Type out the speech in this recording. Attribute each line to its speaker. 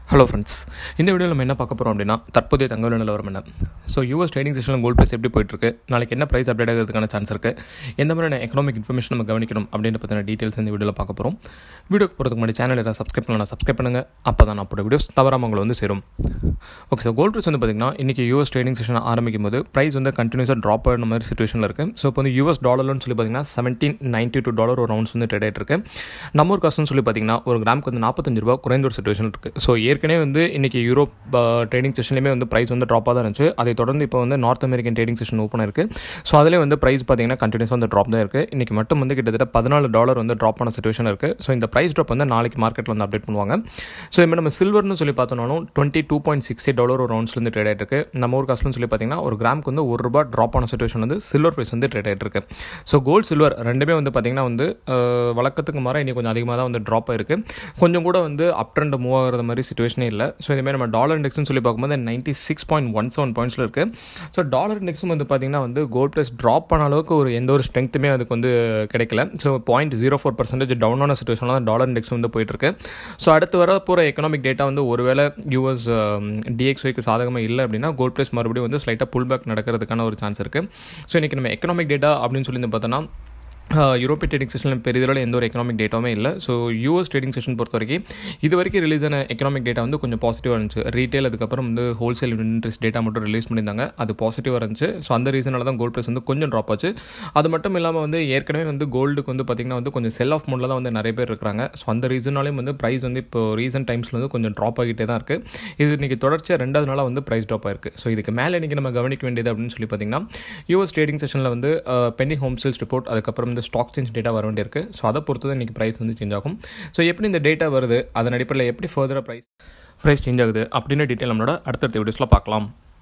Speaker 1: hello friends இந்த வீடியோவில் நம்ம என்ன பார்க்க போகிறோம் அப்படின்னா தற்போதைய தங்க விலை நிலவரம் என்ன ஸோ யூஎஸ் ட்ரேடிங் செஷனில் கோல்ட் ப்ரைஸ் எப்படி போயிட்டுருக்கு நாளைக்கு என்ன ப்ரைஸ் அப்டேட் ஆகிறதுக்கான சான்ஸ் இருக்குது எந்த மாதிரியான எக்கனாமிக் இன்ஃபர்மேஷன் நம்ம கவனிக்கணும் அப்படின்ற பற்றின டீட்டெயில்ஸ் இந்த வீடியோவில் பார்க்க போகிறோம் வீடியோக்கு போகிறதுக்கு முன்னாடி சேனல் ஏதாவது சப்ஸ்கிரைப் பண்ணலாம் சப்ஸ்கிரைப் பண்ணுங்கள் அப்போ தான் நான் போட வீடியோஸ் தவறாமல் உங்களை வந்து சேரும் ஓகே சார் கோல்ட் ப்ரைஸ் வந்து பார்த்திங்கன்னா இன்றைக்கி யூஎஸ் ட்ரேடிங் செஷன் ஆரம்பிக்கும் போது ப்ரைஸ் வந்து கண்டினியூஸாக ட்ராப் ஆகிற மாதிரி சுச்சுவேஷனில் இருக்குது ஸோ இப்போ வந்து யூஎஸ் டாலர்னு சொல்லி பார்த்தீங்கன்னா செவன்டீன் நைன்ட்டி டூ டாலர் ஒரு ரவுண்ட்ஸ் வந்து ட்ரேட் ஆகிட்டு இருக்கு நம்ம ஒரு காசுன்னு சொல்லி பார்த்தீங்கன்னா ஒரு கிராமுக்கு வந்து நாற்பத்தஞ்சு ரூபா குறைந்த ஒரு சுச்சுவேஷன் இருக்குது ஸோ ஏற்கனவே வந்து இன்றைக்கி யூரோப் ட்ரேடிங் செஷன்லேயுமே வந்து ப்ரைஸ் வந்து ட்ராப்பாக தான் இருந்துச்சு அதை தொடர்ந்து இப்போ வந்து north American trading session open இருக்குது ஸோ அதிலே வந்து ப்ரைஸ் பார்த்தீங்கன்னா கண்டினியூஸாக வந்து ட்ராப் தான் இருக்குது இன்றைக்கி மட்டும் வந்து கிட்டத்தட்ட பதினாலு டாலர் வந்து ட்ராப் ஆன சுச்சுவேஷன் இருக்குது ஸோ இந்த ப்ரைஸ் ட்ராப் வந்து நாளைக்கு மார்க்கெட்டில் வந்து அப்டேட் பண்ணுவாங்க ஸோ இப்போ நம்ம சில்வர்னு சொல்லி பார்த்தோம்னாலும் twenty two point six eight dollar ஒரு ரவுண்ட்ஸ்லேருந்து ட்ரேட் ஆகிட்டு இருக்கு நம்ம ஒரு காசுன்னு சொல்லி பார்த்தீங்கன்னா ஒரு கிராமுக்கு வந்து ஒரு ரூபா ட்ராப் ஆன சுச்சுவேஷன் வந்து சில்வர் ப்ரைஸ் வந்து ட்ரேட் ஆகிட்டு இருக்கு ஸோ கோல்டு சில்வர் ரெண்டுமே வந்து பார்த்தீங்கன்னா வந்து அஹ், வழக்கத்துக்கு மாற இன்னைக்கு கொஞ்சம் அதிகமாக தான் வந்து ட்ராப் ஆயிருக்கு கொஞ்சம் கூட வந்து அப் ட்ரெண்ட் மூவ் ஆகிற மாதிரி சுச்சுவேஷனே இல்லை ஸோ இதுமாதிரி நம்ம டாலர் இண்டெக்ஸ்னு சொல்லி பார்க்கும்போது ninety six point one seven பாயிண்ட்ஸில் இருக்குது ஸோ டாலர் இண்டெக்ஸும் வந்து பார்த்தீங்கன்னா வந்து கோல்ட் ப்ரைஸ் ட்ராப் பண்ண அளவுக்கு ஒரு எந்த ஒரு ஸ்ட்ரென்த்துமே அதுக்கு வந்து கிடைக்கல so point zero four percentage டவுனான சுச்சுவேஷனில் தான் டாலர் இண்டெக்ஸ் வந்து போயிட்டுருக்கு ஸோ அடுத்து வர போகிற எக்கனாமிக் டேட்டா வந்து ஒருவேளை யூஎஸ் டிஎக்ஸ்ஒய்க்கு சாதகமாக இல்லை அப்படின்னா கோல்ட் ப்ரைஸ் மறுபடியும் வந்து ஸ்லைட்டாக புல் பேக் நடக்கிறதுக்கான ஒரு சான்ஸ் இருக்குது ஸோ இன்றைக்கி நம்ம எக்கனாமிக் டேட்டா அப்படின்னு சொல்லி வந்து பார்த்தோன்னா யூரோப்பிய ட்ரேடிங் செஷனில் பெரிதளவில் எந்த ஒரு எக்கனாமிக் டேட்டாவுமே இல்லை ஸோ யூஎஸ் ட்ரேடிங் செஷன் பொறுத்த வரைக்கும் இது வரைக்கும் ரிலீஸ் ஆன எக்கனாமிக் டேட்டா வந்து கொஞ்சம் பாசிட்டிவாக இருந்துச்சு ரீட்டைல் அதுக்கப்புறம் வந்து ஹோல்சேல் இன்ட்ரெஸ்ட் டேட்டா மட்டும் ரிலீஸ் பண்ணியிருந்தாங்க அது பாசிட்டிவாக இருந்துச்சு ஸோ அந்த ரீசனால தான் கோல்ட் ப்ரைஸ் வந்து கொஞ்சம் ட்ராப் ஆச்சு அது மட்டும் இல்லாமல் வந்து ஏற்கனவே வந்து கோல்டுக்கு வந்து பார்த்திங்கன்னா வந்து கொஞ்சம் செல் ஆஃப் மோடில் தான் வந்து நிறைய பேர் இருக்கிறாங்க ஸோ அந்த ரீசனாலையும் வந்து ப்ரைஸ் வந்து இப்போ ரீசன்ட் டைம்ஸில் வந்து கொஞ்சம் ட்ராப் ஆகிட்டே தான் இருக்குது இது இன்றைக்கி தொடர்ச்சியாக ரெண்டாவது நாளாக வந்து ப்ரைஸ் ட்ராப் ஆயிருக்கு ஸோ இதுக்கு மேலே இன்றைக்கி நம்ம கவனிக்க வேண்டியது அப்படின்னு சொல்லி பார்த்தீங்கன்னா யூஎஸ் ட்ரேடிங் செஷனில் வந்து பென்னி ஹோம் சேல்ஸ் ரிப்போர்ட் அதுக்கப்புறம் இந்த ஸ்டாக் சேஞ்ச் டேட்டா வர வேண்டியிருக்கு ஸோ அதை பொறுத்து தான் இன்றைக்கி ப்ரைஸ் வந்து சேஞ்ச் ஆகும் ஸோ எப்படி இந்த டேட்டா வருது அதன் அடிப்படையில் எப்படி ஃபர்தராக ப்ரைஸ் ப்ரைஸ் சேஞ்ச் ஆகுது அப்படின்னு டீட்டெயில் நம்மளோட அடுத்தடுத்த வீடியோஸில் பார்க்கலாம்